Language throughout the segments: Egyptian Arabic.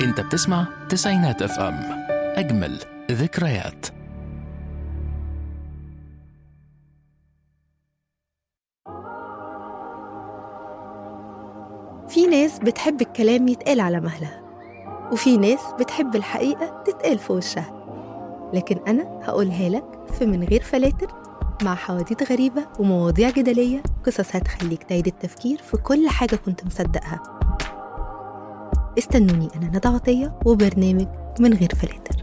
انت بتسمع تسعينات اف ام اجمل ذكريات في ناس بتحب الكلام يتقال على مهلها وفي ناس بتحب الحقيقة تتقال في وشها لكن أنا هقولها لك في من غير فلاتر مع حواديت غريبة ومواضيع جدلية قصص هتخليك تعيد التفكير في كل حاجة كنت مصدقها استنوني أنا ندى عطية وبرنامج من غير فلاتر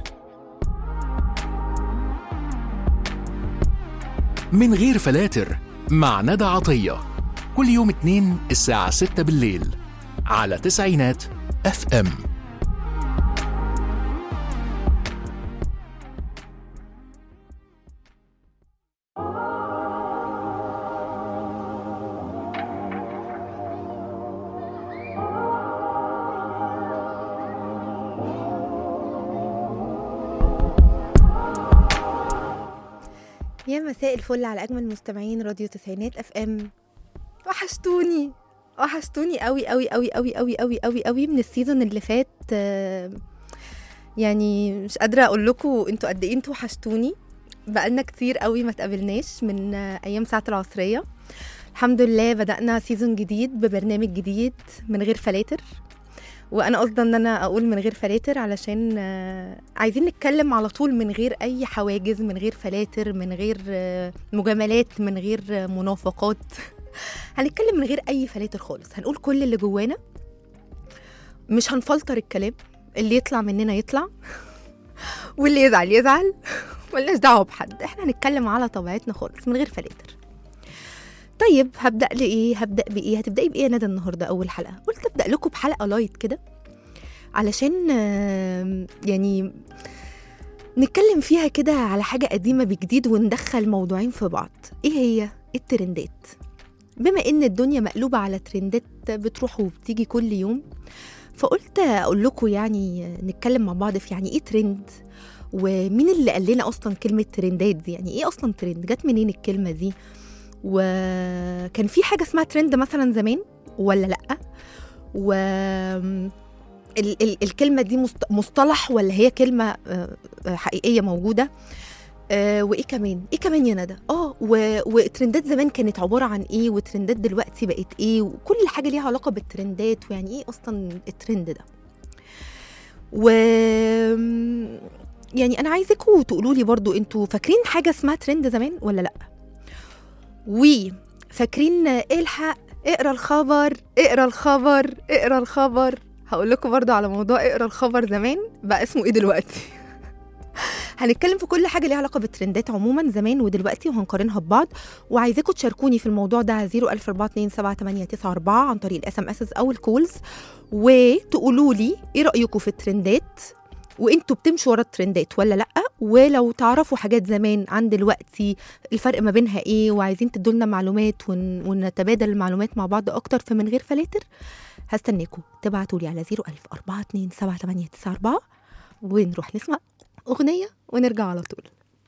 من غير فلاتر مع ندى عطية كل يوم اتنين الساعة 6 بالليل على تسعينات اف ام يا مساء الفل على أجمل مستمعين راديو تسعينات اف ام وحشتوني وحشتوني قوي قوي قوي قوي قوي قوي قوي قوي من السيزون اللي فات آه، يعني مش قادرة أقول لكم انتوا قد ايه انتوا وحشتوني بقالنا كتير قوي ما تقابلناش من آه، أيام ساعة العصرية الحمد لله بدأنا سيزون جديد ببرنامج جديد من غير فلاتر وانا قصدي ان انا اقول من غير فلاتر علشان آه، عايزين نتكلم على طول من غير اي حواجز من غير فلاتر من غير آه، مجاملات من غير آه، منافقات هنتكلم من غير اي فلاتر خالص هنقول كل اللي جوانا مش هنفلتر الكلام اللي يطلع مننا يطلع واللي يزعل يزعل ملناش دعوه بحد احنا هنتكلم على طبيعتنا خالص من غير فلاتر طيب هبدا لايه هبدا بايه هتبداي بايه يا ندى النهارده اول حلقه قلت ابدا لكم بحلقه لايت كده علشان آم، يعني نتكلم فيها كده على حاجه قديمه بجديد وندخل موضوعين في بعض ايه هي الترندات بما ان الدنيا مقلوبه على ترندات بتروح وبتيجي كل يوم فقلت اقول لكم يعني نتكلم مع بعض في يعني ايه ترند ومين اللي قال لنا اصلا كلمه ترندات دي يعني ايه اصلا ترند جت منين الكلمه دي وكان في حاجه اسمها ترند مثلا زمان ولا لا و ال- ال- الكلمه دي مست- مصطلح ولا هي كلمه آه، آه، حقيقيه موجوده آه وايه كمان ايه كمان يا ندى اه و- وترندات زمان كانت عباره عن ايه وترندات دلوقتي بقت ايه وكل حاجه ليها علاقه بالترندات ويعني ايه اصلا الترند ده و يعني انا عايزاكم تقولوا لي برضو انتوا فاكرين حاجه اسمها ترند زمان ولا لا وفاكرين الحق اقرا الخبر اقرا الخبر اقرا الخبر هقول لكم برضو على موضوع اقرا الخبر زمان بقى اسمه ايه دلوقتي هنتكلم في كل حاجه ليها علاقه بالترندات عموما زمان ودلوقتي وهنقارنها ببعض وعايزاكم تشاركوني في الموضوع ده على 014278994 عن طريق الاس ام اس او الكولز وتقولوا لي ايه رايكم في الترندات وانتوا بتمشوا ورا الترندات ولا لا ولو تعرفوا حاجات زمان عن دلوقتي الفرق ما بينها ايه وعايزين تدولنا معلومات ون... ونتبادل المعلومات مع بعض اكتر في من غير فلاتر هستناكم تبعتوا لي على 010427894 ونروح نسمع اغنيه ونرجع على طول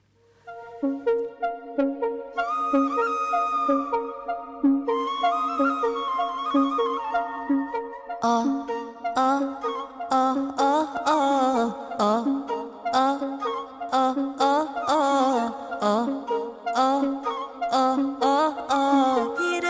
آه آه آه آه آه آه آه آه آه آه آه آه آه آه آه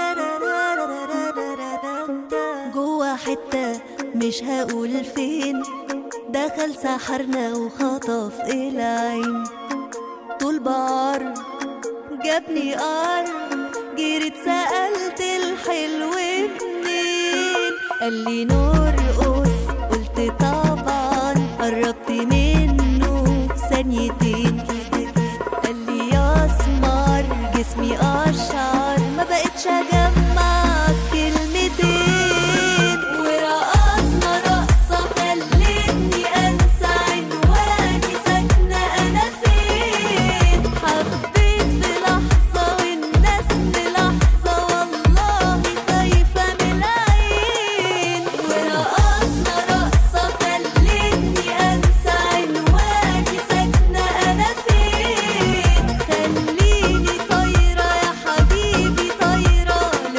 تيرارارارارارارارا. جوا حتة مش هقول فين دخل سحرنا وخطف العين طول بعرض جابني قرب جريت سألت الحلو منين قال لي نرقص قلت طبعا قربت منه في ثانيتين قال لي يا اسمر جسمي اشعر ما بقتش اجمع كلمتين ورقصنا رقصه خلتني انسى عنواني ساكنه انا فين حبيت في لحظه والناس في لحظه والله خايفه من العين ورقصنا رقصه خلتني انسى عنواني ساكنه انا فين خليني طايره يا حبيبي طايره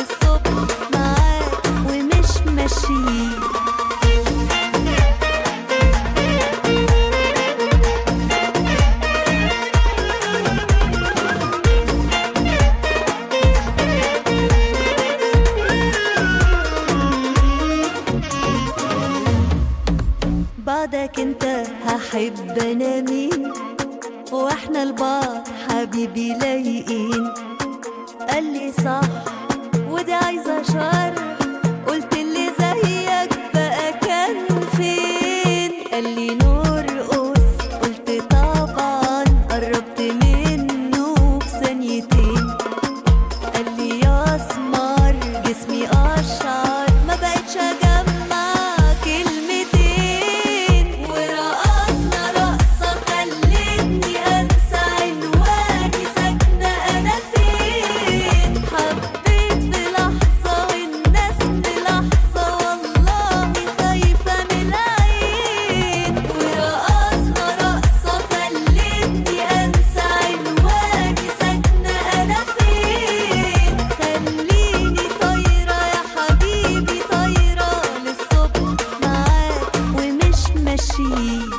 غيرك انت هحب انا مين واحنا لبعض حبيبي لايقين قال لي صح ودي عايزه شر قلت اللي زيك بقى كان فين قال لي نور قوس قلت طبعا قربت منه في ثانيتين قال لي يا اسمر جسمي اشعر ما بقتش اجمع كلمتين ورقصنا رقصه خلتني انسى عنواني ساكنه انا فين حبيت في لحظه والناس في لحظه والله خايفه من العين ورقصنا رقصه خلتني انسى عنواني ساكنه انا فين خليني طايره يا حبيبي طايره للصبح معاك ومش ماشيين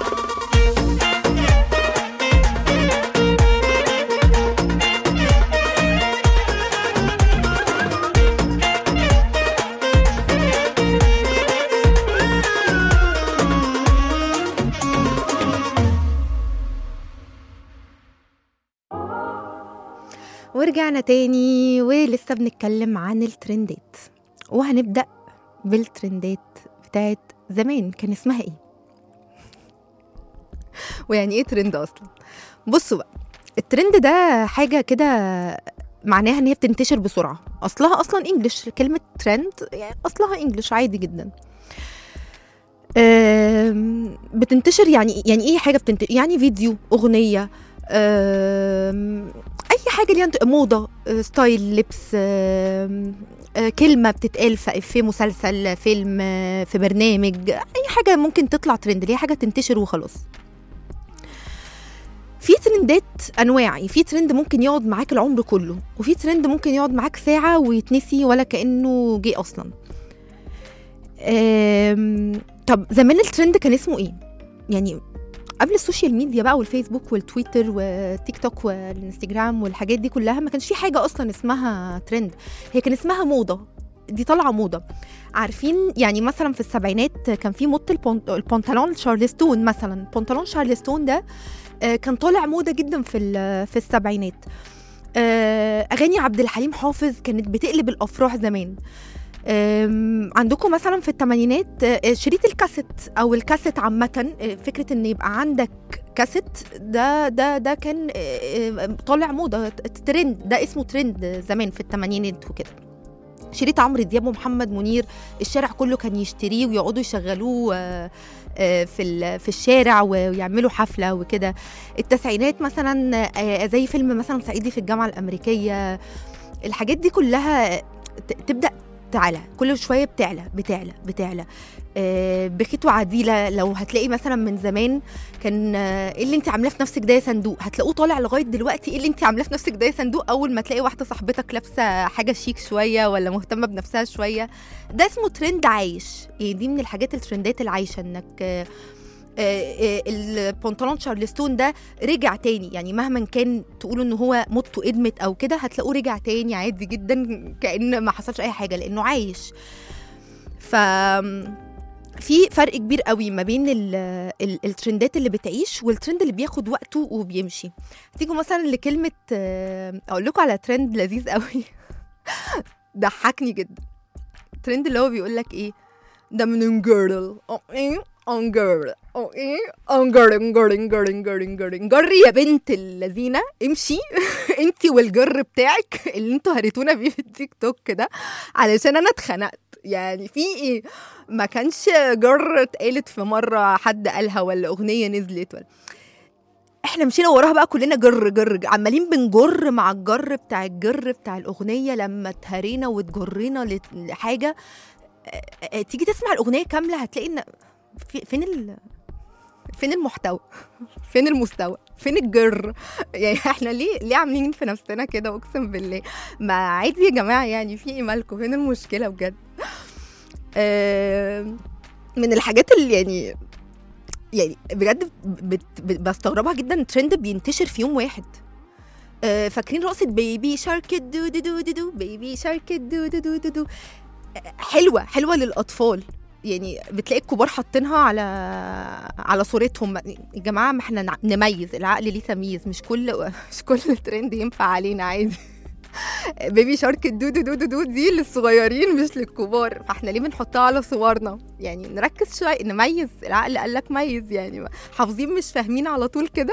ورجعنا تاني ولسه بنتكلم عن الترندات وهنبدأ بالترندات بتاعت زمان كان اسمها ايه ويعني ايه ترند اصلا بصوا بقى الترند ده حاجة كده معناها ان هي بتنتشر بسرعة اصلها اصلا انجلش كلمة ترند يعني اصلها انجلش عادي جدا أم، بتنتشر يعني يعني ايه حاجة بتنتشر يعني فيديو اغنية أم، اي حاجه ليها انت- موضه آه، ستايل لبس آم، آه، كلمه بتتقال في في مسلسل فيلم آه، في برنامج اي حاجه ممكن تطلع ترند اللي هي حاجه تنتشر وخلاص في ترندات انواع يعني في ترند ممكن يقعد معاك العمر كله وفي ترند ممكن يقعد معاك ساعه ويتنسي ولا كانه جه اصلا آم، طب زمان الترند كان اسمه ايه يعني قبل السوشيال ميديا بقى والفيسبوك والتويتر والتيك توك والانستجرام والحاجات دي كلها ما كانش في حاجه اصلا اسمها ترند هي كان اسمها موضه دي طالعه موضه عارفين يعني مثلا في السبعينات كان في موضه البون- البنطلون شارلستون مثلا بنطلون شارلستون ده آه، كان طالع موضه جدا في ال- في السبعينات آه، اغاني عبد الحليم حافظ كانت بتقلب الافراح زمان آم، عندكم مثلا في الثمانينات آه، شريط الكاسيت او الكاسيت عامه آه، فكره ان يبقى عندك كاسيت ده ده ده كان آه، آه، طالع موضه ترند ده اسمه ترند زمان في الثمانينات وكده شريط عمرو دياب ومحمد منير الشارع كله كان يشتريه ويقعدوا يشغلوه آه، آه، في ال- في الشارع ويعملوا حفله وكده التسعينات مثلا آه، زي فيلم مثلا صعيدي في الجامعه الامريكيه الحاجات دي كلها ت- تبدا تعلى كل شويه بتعلى بتعلى بتعلى آه، بخيت وعديله لو هتلاقي مثلا من زمان كان آه، ايه اللي انت عاملاه في نفسك ده يا صندوق هتلاقوه طالع لغايه دلوقتي ايه اللي انت عاملاه في نفسك ده يا صندوق اول ما تلاقي واحده صاحبتك لابسه حاجه شيك شويه ولا مهتمه بنفسها شويه ده اسمه ترند عايش يعني دي من الحاجات الترندات العايشه انك آه، آه، آه، البنطلون شارلستون ده رجع تاني يعني مهما كان تقولوا ان هو موضته ادمت او كده هتلاقوه رجع تاني عادي جدا كأن ما حصلش اي حاجه لانه عايش ف في فرق كبير قوي ما بين ال ال الترندات اللي بتعيش والترند اللي بياخد وقته وبيمشي تيجوا مثلا لكلمه آه، اقول لكم على ترند لذيذ قوي ضحكني جدا الترند اللي هو بيقول لك ايه ده من جيرل اه ايه اون جيرل اه ايه اون جيرل جيرل جيرل جيرل جيرل جري يا بنت اللذينه امشي انت والجر بتاعك اللي انتوا هريتونا بيه في التيك توك ده علشان انا اتخنقت يعني في ايه ما كانش جر اتقالت في مره حد قالها ولا اغنيه نزلت ولا احنا مشينا وراها بقى كلنا جر جر جر. عمالين بنجر مع الجر بتاع الجر بتاع الاغنيه لما اتهرينا واتجرينا لت- لحاجه اه، اه، تيجي تسمع الاغنيه كامله هتلاقي ان في فين ال فين المحتوى فين المستوى فين الجر يعني احنا ليه ليه عاملين في نفسنا كده اقسم بالله ما عادي يا جماعه يعني في ايه مالكم فين المشكله بجد آه، من الحاجات اللي يعني يعني بجد بت- بت- بستغربها جدا ترند بينتشر في يوم واحد آه، فاكرين رقصة بيبي شارك دو دو دو دو دو بيبي شارك دو دو دو دو دو آه، حلوة حلوة للأطفال يعني بتلاقي الكبار حاطينها على على صورتهم يا جماعه ما احنا نع- نميز العقل ليه تمييز مش كل مش كل ترند ينفع علينا عادي بيبي شارك الدودو دودو دو دي للصغيرين مش للكبار فاحنا ليه بنحطها على صورنا يعني نركز شويه نميز العقل قال لك ميز يعني حافظين مش فاهمين على طول كده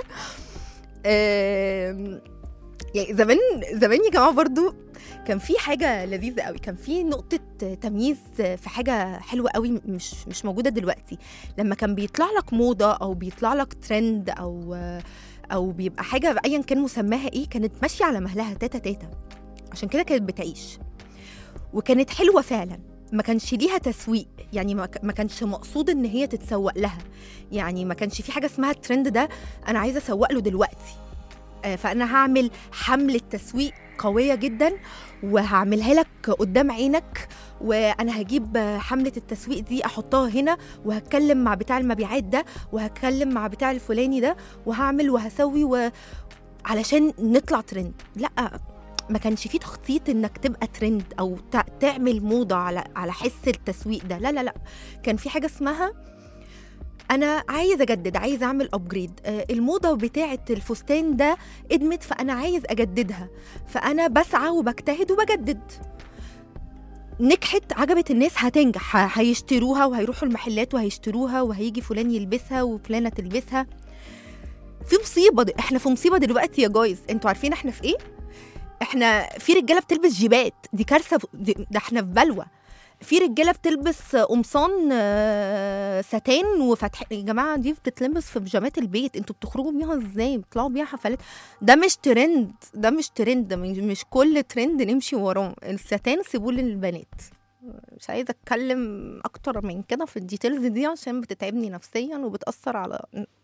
آم، يعني زمان زمان يا جماعه برضو كان في حاجه لذيذه قوي كان في نقطه تمييز في حاجه حلوه قوي مش مش موجوده دلوقتي لما كان بيطلع لك موضه او بيطلع لك ترند او او بيبقى حاجه ايا كان مسماها ايه كانت ماشيه على مهلها تاتا تاتا عشان كده كانت بتعيش وكانت حلوه فعلا ما كانش ليها تسويق يعني ما ك- ما كانش مقصود ان هي تتسوق لها يعني ما كانش في حاجه اسمها الترند ده انا عايزه اسوق له دلوقتي آه، فانا هعمل حمله تسويق قويه جدا وهعملها لك قدام عينك وانا هجيب آه، حمله التسويق دي احطها هنا وهتكلم مع بتاع المبيعات ده وهتكلم مع بتاع الفلاني ده وهعمل وهسوي و... علشان نطلع ترند لا ما كانش فيه تخطيط انك تبقى ترند او تع- تعمل موضه على على حس التسويق ده لا لا لا كان في حاجه اسمها انا عايز اجدد عايز اعمل ابجريد الموضه بتاعه الفستان ده ادمت فانا عايز اجددها فانا بسعى وبجتهد وبجدد نجحت عجبت الناس هتنجح ه- هيشتروها وهيروحوا المحلات وهيشتروها وهيجي فلان يلبسها وفلانه تلبسها في مصيبه د- احنا في مصيبه دلوقتي يا جايز انتوا عارفين احنا في ايه احنا في رجاله بتلبس جيبات دي كارثه دي- ده احنا في بلوى في رجاله بتلبس قمصان آه، ستان وفتح يا جماعه دي بتتلبس في بيجامات البيت انتوا بتخرجوا بيها ازاي بتطلعوا بيها حفلات ده مش ترند ده مش ترند مش مش كل ترند نمشي وراه الستان سيبوه للبنات مش عايزه اتكلم اكتر من كده في الديتيلز دي عشان بتتعبني نفسيا وبتاثر على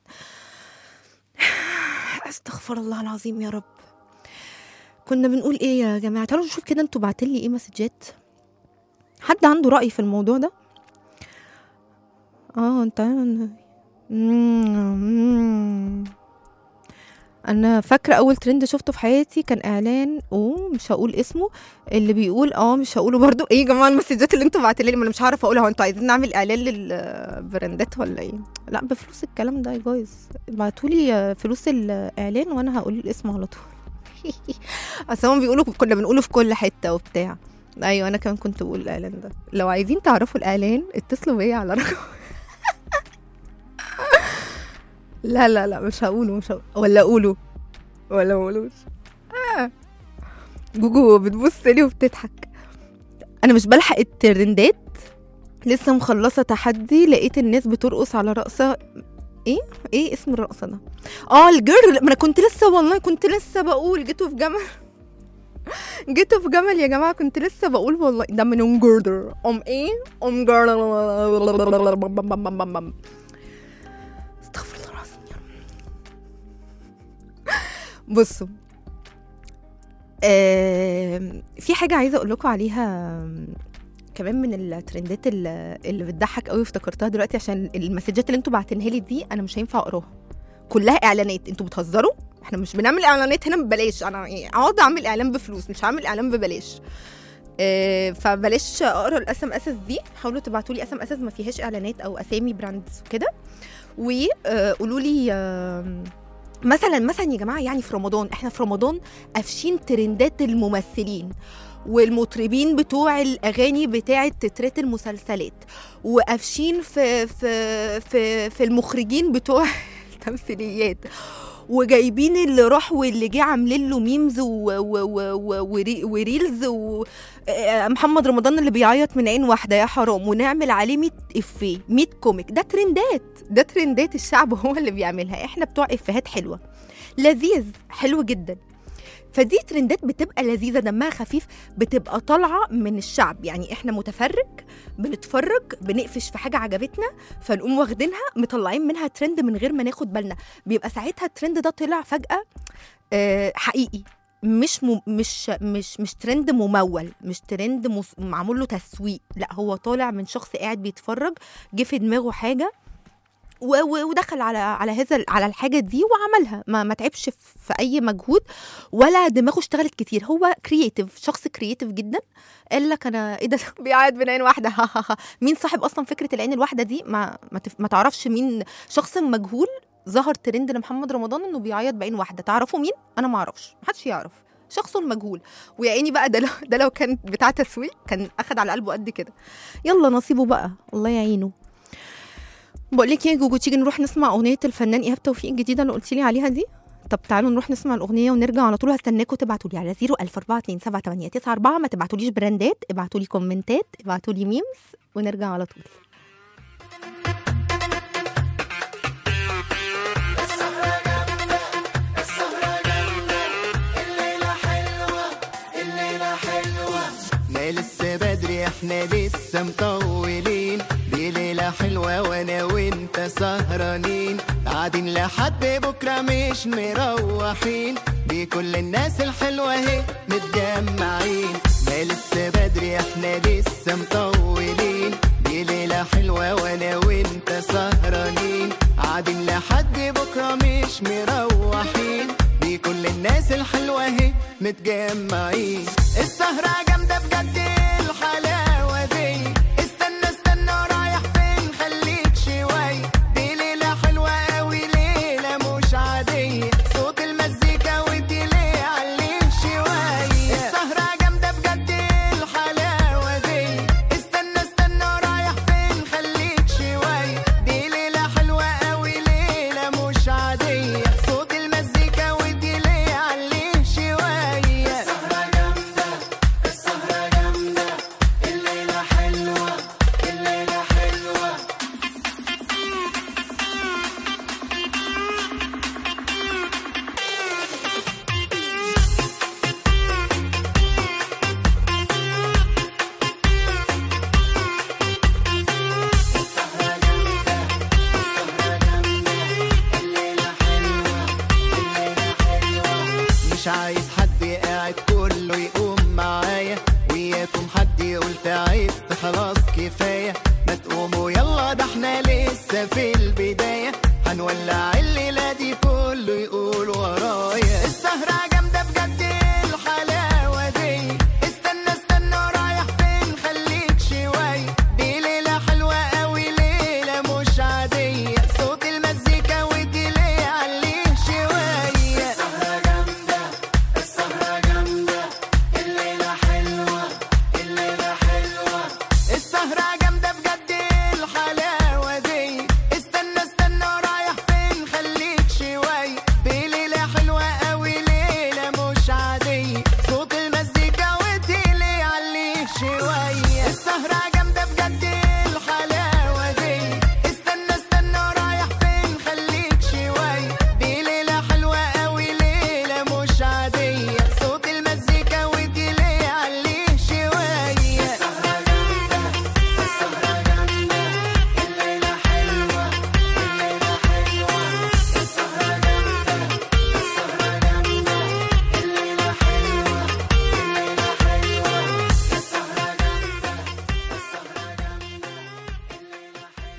استغفر الله العظيم يا رب كنا بنقول ايه يا جماعه تعالوا نشوف كده انتوا بعتلي ايه مسجات حد عنده رأي في الموضوع ده اه انت مم. انا فاكره اول ترند شفته في حياتي كان اعلان اوه مش هقول اسمه اللي بيقول اه مش هقوله برضو ايه يا جماعه المسجات اللي انتوا بعتلي ما انا مش هعرف اقولها هو انتوا عايزين نعمل اعلان للبراندات ولا ايه لا بفلوس الكلام ده يا جايز ابعتولي فلوس الاعلان وانا هقول الاسم على طول اصل هم بيقولوا كنا بنقوله في كل حته وبتاع ايوه انا كمان كنت بقول الاعلان ده لو عايزين تعرفوا الاعلان اتصلوا بيا على رقم لا لا لا مش هقوله مش هقوله ولا اقوله ولا ما اقولوش آه. جوجو بتبص لي وبتضحك انا مش بلحق الترندات لسه مخلصه تحدي لقيت الناس بترقص على رقصه ايه ايه اسم الرقصه ده اه الجيرل ما انا كنت لسه والله كنت لسه بقول جيتوا في جمل جيتوا في جمل يا جماعه كنت لسه بقول والله ده من ام جردر ام ايه ام جردر استغفر الله العظيم يا رب بصوا آم، في حاجه عايزه اقول لكم عليها آم، كمان من الترندات اللي اللي بتضحك قوي افتكرتها دلوقتي عشان المسجات اللي انتوا بعتنها لي دي انا مش هينفع اقراها كلها اعلانات انتوا بتهزروا احنا مش بنعمل اعلانات هنا ببلاش انا إيه، اقعد اعمل اعلان بفلوس مش هعمل اعلان ببلاش آه، فبلاش اقرا الاس ام اس دي حاولوا تبعتوا لي اس ام اس ما فيهاش اعلانات او اسامي براندز وكده وقولوا لي آم، مثلا مثلا يا جماعه يعني في رمضان احنا في رمضان قافشين ترندات الممثلين والمطربين بتوع الاغاني بتاعه تترات المسلسلات وقافشين في في في في المخرجين بتوع التمثيليات وجايبين اللي راح واللي جه عاملين له ميمز و- و- و- و- وري- وريلز ومحمد رمضان اللي بيعيط من عين واحده يا حرام ونعمل عليه 100 افيه 100 كوميك ده ترندات ده ترندات الشعب هو اللي بيعملها احنا بتوع افيهات حلوه لذيذ حلو جدا فدي ترندات بتبقى لذيذه دمها خفيف بتبقى طالعه من الشعب يعني احنا متفرج بنتفرج بنقفش في حاجه عجبتنا فنقوم واخدينها مطلعين منها ترند من غير ما ناخد بالنا بيبقى ساعتها الترند ده طلع فجاه آه، حقيقي مش م... مش مش مش ترند ممول مش ترند مس... معمول له تسويق لا هو طالع من شخص قاعد بيتفرج جه في دماغه حاجه و- و- ودخل على على هذا على الحاجه دي وعملها ما, ما تعبش في- في اي مجهود ولا دماغه اشتغلت كتير هو كرييتيف شخص كرييتيف جدا قال لك انا ايه ده بيعيط من عين واحده ها ها ها مين صاحب اصلا فكره العين الواحده دي ما ما, تف... ما تعرفش مين شخص مجهول ظهر ترند لمحمد رمضان انه بيعيط بعين واحده تعرفوا مين انا ما اعرفش محدش يعرف شخص مجهول ويا عيني بقى ده لو ده لو كان بتاع تسويق كان اخد على قلبه قد كده يلا نصيبه بقى الله يعينه بقول لك يا جوجو تيجي نروح نسمع اغنيه الفنان ايهاب توفيق الجديده اللي قلتي لي عليها دي طب تعالوا نروح نسمع الاغنيه ونرجع على طول هستناكم تبعتوا لي على 004278994 ما تبعتوليش براندات ابعتوا لي كومنتات ابعتوا لي ميمز ونرجع على طول ما لسه بدري احنا لسه مطولين دي ليلة حلوة وانا وانت سهرانين قاعدين لحد بكرة مش مروحين دي كل الناس الحلوة اهي متجمعين ما لسه بدري احنا لسه مطولين دي ليلة حلوة وانا وانت سهرانين قاعدين لحد بكرة مش مروحين دي كل الناس الحلوة اهي متجمعين السهرة جامدة بجد الحلاوة دي استنى استنى رايح فين خليك شوية دي ليلة حلوة قوي ليلة مش عادية صوت المزيكا ودي ليه عليه شوية السهرة جامدة بجد الحلاوة دي استنى استنى رايح فين خليك شوية دي ليلة حلوة قوي ليلة مش عادية صوت المزيكا ودي ليه عليه شوية السهرة جامدة السهرة جامدة الليلة حلوة الليلة حلوة مش عايز حد قاعد كله يقوم معايا وياكم حد يقول تعبت خلاص كفاية ما تقوموا يلا ده احنا لسه في البداية هنولع الليلة دي كله يقول ورايا السهرة جامدة بجد الحلاوة دي استنى استنى رايح فين خليك شوية دي ليلة حلوة قوي ليلة مش عادية صوت المزيكا ودي ليه عليه شوية السهرة جامدة السهرة جامدة الليلة حلوة الليلة حلوة السهرة جامدة بجد الحلاوة دي استنى استنى رايح فين خليك شوية دي ليلة حلوة قوي ليلة مش عادية صوت المزيكا ودي ليه عليه شوية السهرة جامدة بجد الحلاوة دي استنى استنى رايح فين خليك شوية دي ليلة حلوة قوي ليلة مش عادية صوت المزيكا ودي ليه عليه شوية السهرة جامدة السهرة جامدة الليلة حلوة الليلة حلوة السهرة جامدة السهرة جامدة الليلة حلوة الليلة حلوة السهرة جامدة السهرة جامدة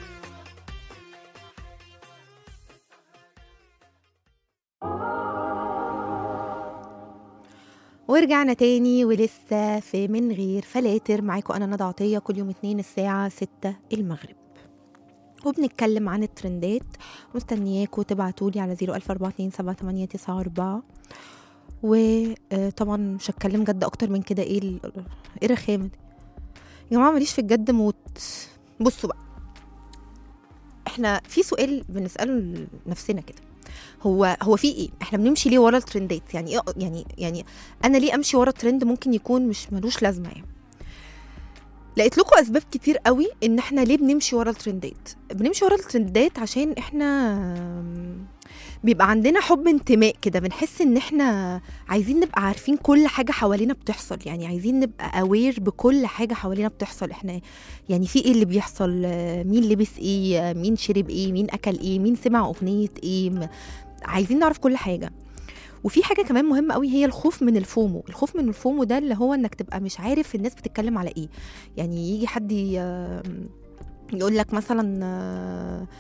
ورجعنا تاني ولسه في من غير فلاتر معاكم انا ندى عطيه كل يوم اتنين الساعه ستة المغرب وبنتكلم عن الترندات مستنياكم تبعتولي على 014278994 وطبعا مش هتكلم جد اكتر من كده ايه ال- ايه الرخامه دي يا جماعه ماليش في الجد موت بصوا بقى احنا في سؤال بنساله لنفسنا كده هو هو في ايه احنا بنمشي ليه ورا الترندات يعني ايه يعني يعني انا ليه امشي ورا الترند ممكن يكون مش ملوش لازمه يعني لقيت لكم اسباب كتير قوي ان احنا ليه بنمشي ورا الترندات بنمشي ورا الترندات عشان احنا بيبقى عندنا حب انتماء كده بنحس ان احنا عايزين نبقى عارفين كل حاجه حوالينا بتحصل يعني عايزين نبقى اوير بكل حاجه حوالينا بتحصل احنا يعني في ايه اللي بيحصل آه، مين لبس ايه آه، مين شرب ايه مين اكل ايه مين سمع اغنيه ايه م- عايزين نعرف كل حاجه وفي حاجه كمان مهمه قوي هي الخوف من الفومو الخوف من الفومو ده اللي هو انك تبقى مش عارف الناس بتتكلم على ايه يعني يجي حد ي- يقول لك مثلا آه،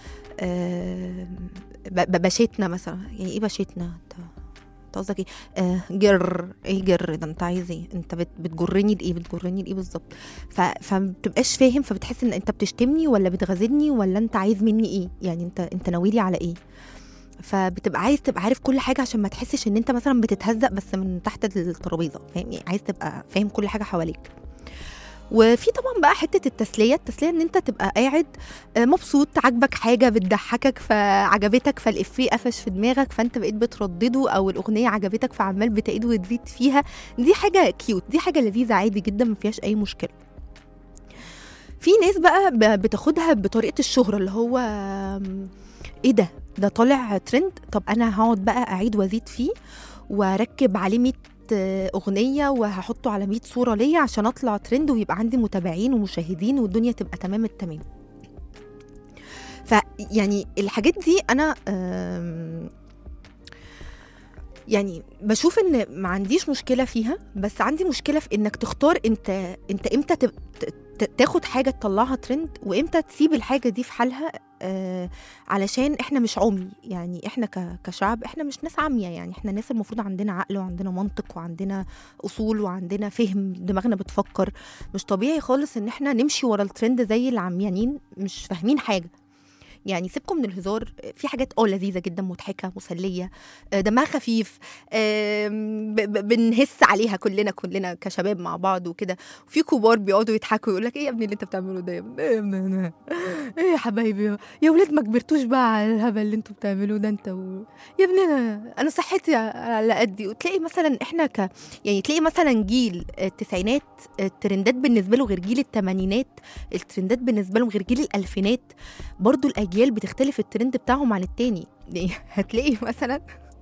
آه، ب- ب- بشتنا مثلا يعني ايه بشتنا انت انت قصدك ايه آه جر ايه جر ده انت عايز ايه انت بت بتجرني لايه بتجرني لايه بالظبط ف... فمبتبقاش فاهم فبتحس ان انت بتشتمني ولا بتغازلني ولا انت عايز مني ايه يعني انت انت ناويلي على ايه فبتبقى عايز تبقى عارف كل حاجه عشان ما تحسش ان انت مثلا بتتهزق بس من تحت الترابيزه فاهم يعني عايز تبقى فاهم كل حاجه حواليك وفي طبعا بقى حته التسليه التسليه ان انت تبقى قاعد آه، مبسوط عاجبك حاجه بتضحكك فعجبتك فالافيه قفش في دماغك فانت بقيت بتردده او الاغنيه عجبتك فعمال بتعيد وتزيد فيها دي حاجه كيوت دي حاجه لذيذه عادي جدا ما فيهاش اي مشكله في ناس بقى ب- بتاخدها بطريقه الشهره اللي هو آم، ايه ده ده طالع ترند طب انا هقعد بقى اعيد وازيد فيه واركب عليه 100 اغنيه وهحطه على 100 صوره ليا عشان اطلع ترند ويبقى عندي متابعين ومشاهدين والدنيا تبقى تمام التمام فيعني الحاجات دي انا آم، يعني بشوف ان ما عنديش مشكله فيها بس عندي مشكله في انك تختار انت انت امتى تب- ت- ت- تاخد حاجه تطلعها ترند وامتى تسيب الحاجه دي في حالها آه علشان احنا مش عمي يعني احنا ك- كشعب احنا مش ناس عاميه يعني احنا ناس المفروض عندنا عقل وعندنا منطق وعندنا اصول وعندنا فهم دماغنا بتفكر مش طبيعي خالص ان احنا نمشي ورا الترند زي العميانين مش فاهمين حاجه يعني سيبكم من الهزار في حاجات اه لذيذه جدا مضحكه مسليه آه، دمها خفيف آم، ب- ب- بنهس عليها كلنا كلنا كشباب مع بعض وكده وفي كبار بيقعدوا يضحكوا يقول لك ايه يا ابني اللي انت بتعمله ده يا ابني؟ ايه يا ابني؟ ايه يا حبايبي يا ولاد ما كبرتوش بقى على الهبل اللي انتوا بتعملوه ده انت و... يا ابني انا انا صحتي على قدي وتلاقي مثلا احنا ك يعني تلاقي مثلا جيل التسعينات الترندات بالنسبه له غير جيل الثمانينات الترندات بالنسبه لهم غير جيل الالفينات برضو الاجيال بتختلف الترند بتاعهم عن التاني يعني هتلاقي مثلا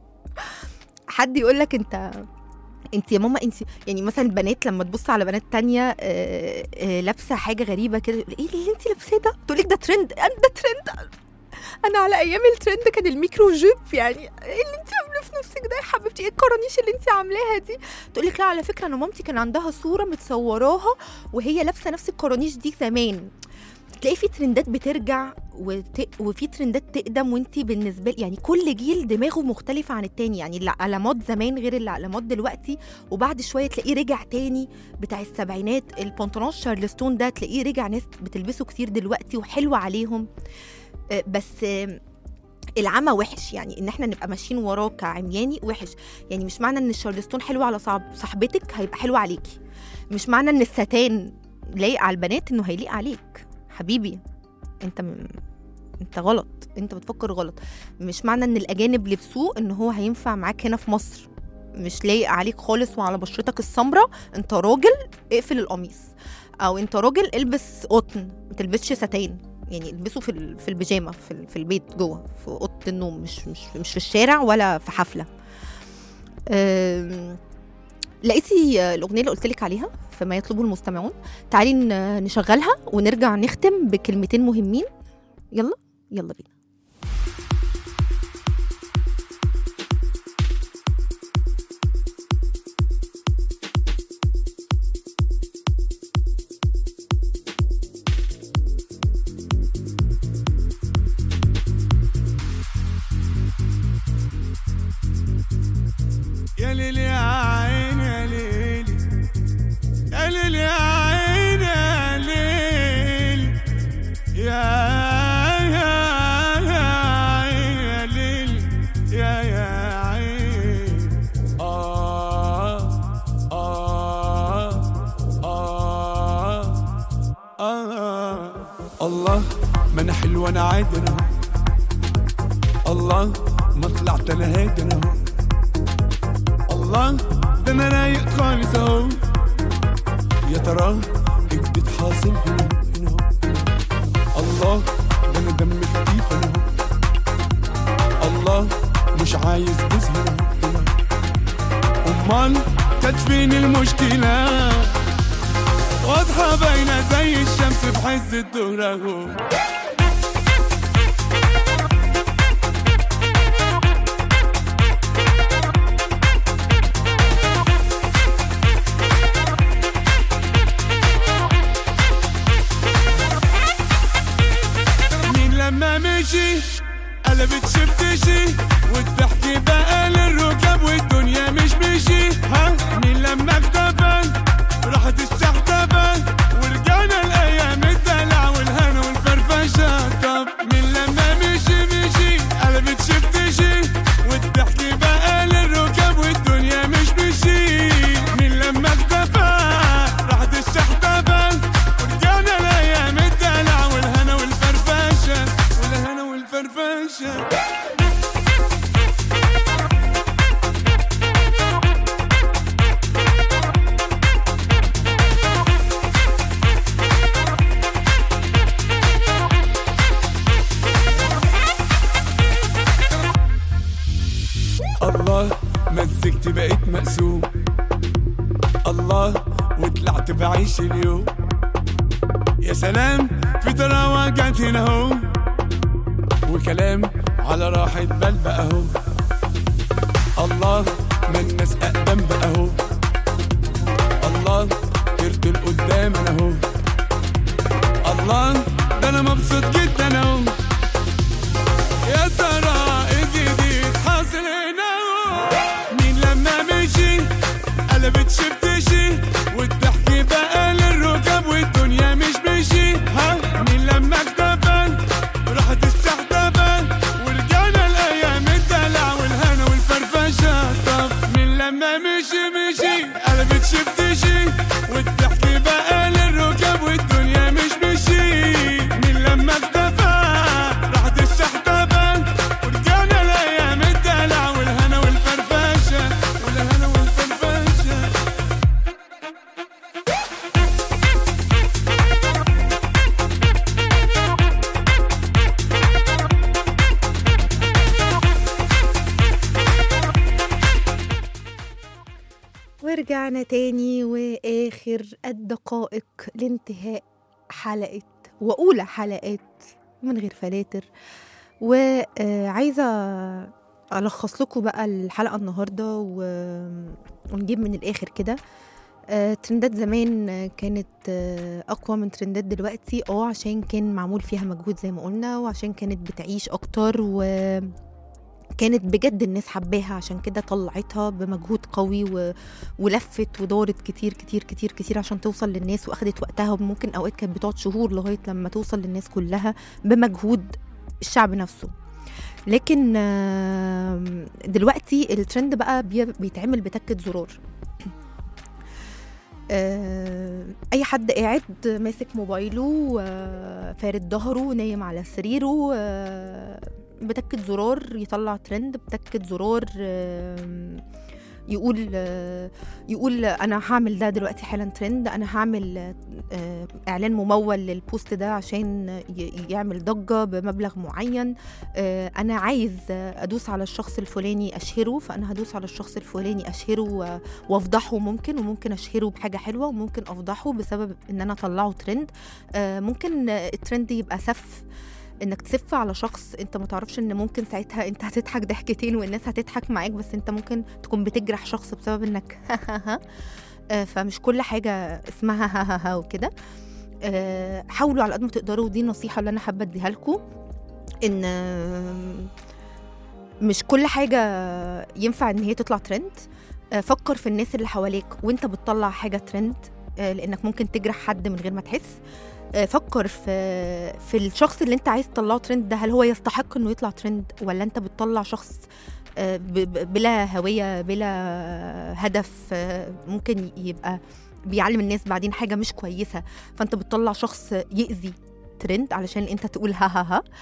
حد يقول لك انت انت يا ماما انت يعني مثلا البنات لما تبص على بنات تانية آه، آه، لابسه حاجه غريبه كده يقول ايه اللي انت لابساه ده تقول لك ده ترند انا ده ترند انا على ايام الترند كان الميكرو جيب يعني ايه اللي انت عامله في نفسك ده يا حبيبتي ايه الكرانيش اللي انت عاملاها دي تقول لك لا على فكره انا مامتي كان عندها صوره متصوراها وهي لابسه نفس الكرانيش دي زمان تلاقي في ترندات بترجع وت... وفي ترندات تقدم وانت بالنسبه لي يعني كل جيل دماغه مختلفه عن التاني يعني اللي على مود زمان غير اللي على مود دلوقتي وبعد شويه تلاقيه رجع تاني بتاع السبعينات البنطلون شارلستون ده تلاقيه رجع ناس بتلبسه كتير دلوقتي وحلو عليهم آه، بس آه، العمى وحش يعني ان احنا نبقى ماشيين وراه كعمياني وحش يعني مش معنى ان الشارلستون حلو على صعب صاحبتك هيبقى حلو عليكي مش معنى ان الستان لايق على البنات انه هيليق عليك حبيبي انت م... انت غلط انت بتفكر غلط مش معنى ان الاجانب لبسوه ان هو هينفع معاك هنا في مصر مش لايق عليك خالص وعلى بشرتك السمراء انت راجل اقفل القميص او انت راجل البس قطن ما تلبسش ستان يعني البسه في ال- في البيجامه في, ال- في البيت جوه في اوضه النوم مش مش مش في الشارع ولا في حفله أم، لقيتي الاغنيه اللي قلت لك عليها فما يطلبه المستمعون تعالي ن- نشغلها ونرجع نختم بكلمتين مهمين يلا يلا بينا يا ليلي يا عيني يا ليلي يا ليلي يا عيني يا ليلي يا يا يا عيني يا ليلي يا يا عيني آه آه آه آه الله ما أنا حلوة أنا عادي أنا أهو. الله ما طلعت أنا هادي أنا أهو. الله ده انا رايق خالص اهو يا ترى ايه بتحاصل هنا هنا اهو الله ده انا دم خفيف انا اهو الله مش عايز تظهر هنا امال كانت فين المشكله واضحه باينه زي الشمس في حز الظهر اهو مين لما مش مشي قلبت شفتشي والضحك بقى للركاب والدنيا مش مشي ها مين لما اختفى راحت الشحتفة ورجعنا الايام الدلع والهنا والفرفشة طب مين لما مشي مشي قلبت شفتشي والضحك بقى للركاب والدنيا مش مشي مين لما اختفى راحت الشحتفة ورجعنا الايام الدلع والهنا والفرفشة والهنا والفرفشة الله مزجت بقيت مقسوم الله وطلعت بعيش اليوم يا سلام في طراوة جت هنا اهو وكلام على راحة بال بقى اهو الله ما الناس اقدم بقى اهو الله طرت لقدام انا اهو الله ده انا مبسوط جدا اهو يا ترى ايه جديد حاصل هنا مين لما مشي قلبت شفتشي والضحك بقى للركاب والدنيا مش مشي ها مين لما اختفى راحت الشحتفة ورجعنا الايام الدلع والهنا والفرفشة طب مين لما مشي مشي قلبت شفتشي والضحك بقى للركاب والدنيا مش مشي مين لما اختفى راحت الشحتفة ورجعنا الايام الدلع والهنا والفرفشة والهنا والفرفشة ورجعنا تاني واخر الدقائق لانتهاء حلقة واولى حلقات من غير فلاتر وعايزة ألخص لكم بقى الحلقة النهاردة و- ونجيب من الآخر كده آه، ترندات زمان آه، كانت آه، أقوى من ترندات دلوقتي اه عشان كان معمول فيها مجهود زي ما قلنا وعشان كانت بتعيش أكتر و كانت بجد الناس حباها عشان كده طلعتها بمجهود قوي و... ولفت ودارت كتير كتير كتير كتير عشان توصل للناس واخدت وقتها وممكن اوقات كانت بتقعد شهور لغايه لما توصل للناس كلها بمجهود الشعب نفسه لكن آم، دلوقتي الترند بقى بي- بيتعمل بتكة زرار آه، اي حد قاعد ماسك موبايله آه، فارد ظهره نايم على سريره آه، بتكة زرار يطلع ترند بتكة زرار آم، يقول آه، يقول انا هعمل ده دلوقتي حالا ترند انا هعمل آه، اعلان ممول للبوست ده عشان ي- يعمل ضجه بمبلغ معين آه، انا عايز آه، ادوس على الشخص الفلاني اشهره فانا هدوس على الشخص الفلاني اشهره و- وافضحه ممكن وممكن اشهره بحاجه حلوه وممكن افضحه بسبب ان انا اطلعه ترند آه، ممكن آه، الترند يبقى سف انك تسف على شخص انت ما تعرفش ان ممكن ساعتها انت هتضحك ضحكتين والناس هتضحك معاك بس انت ممكن تكون بتجرح شخص بسبب انك آه، فمش كل حاجه اسمها ها ها ها وكده آه، حاولوا على قد ما تقدروا ودي النصيحه اللي انا حابه اديها لكم ان آه، مش كل حاجه ينفع ان هي تطلع ترند آه، فكر في الناس اللي حواليك وانت بتطلع حاجه ترند آه، لانك ممكن تجرح حد من غير ما تحس آه، فكر في في الشخص اللي انت عايز تطلعه ترند ده هل هو يستحق انه يطلع ترند ولا انت بتطلع شخص آه، ب- ب- بلا هوية بلا هدف آه، ممكن يبقى بيعلم الناس بعدين حاجة مش كويسة فانت بتطلع شخص يأذي ترند علشان انت تقول ها ها ها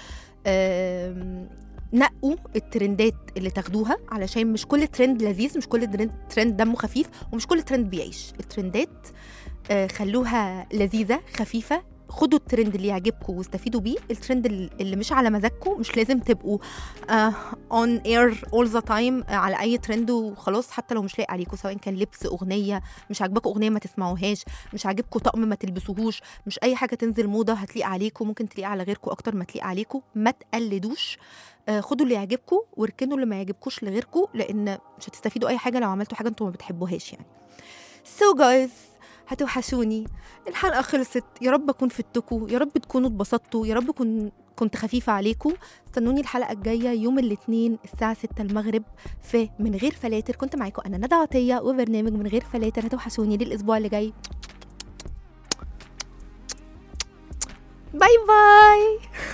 آم، نقوا الترندات اللي تاخدوها علشان مش كل ترند لذيذ مش كل ترند- ترند دمه خفيف ومش كل ترند بيعيش الترندات آه، خلوها لذيذة خفيفة خدوا الترند اللي يعجبكم واستفيدوا بيه الترند اللي مش على مزاجكم مش لازم تبقوا اون اير اول ذا تايم على اي ترند وخلاص حتى لو مش لاقي عليكم سواء كان لبس اغنيه مش عاجباكم اغنيه ما تسمعوهاش مش عاجبكم طقم ما تلبسوهوش مش اي حاجه تنزل موضه هتليق عليكم ممكن تليق على غيركم اكتر ما تليق عليكم ما تقلدوش آه، خدوا اللي يعجبكم واركنوا اللي ما يعجبكوش لغيركم لان مش هتستفيدوا اي حاجه لو عملتوا حاجه انتوا ما بتحبوهاش يعني سو so جايز هتوحشوني الحلقه خلصت يا رب اكون فدتكم يا رب تكونوا اتبسطتوا يا رب كن كنت خفيفه عليكم استنوني الحلقه الجايه يوم الاثنين الساعه 6 المغرب في من غير فلاتر كنت معاكم انا ندى عطيه وبرنامج من غير فلاتر هتوحشوني للاسبوع اللي جاي باي باي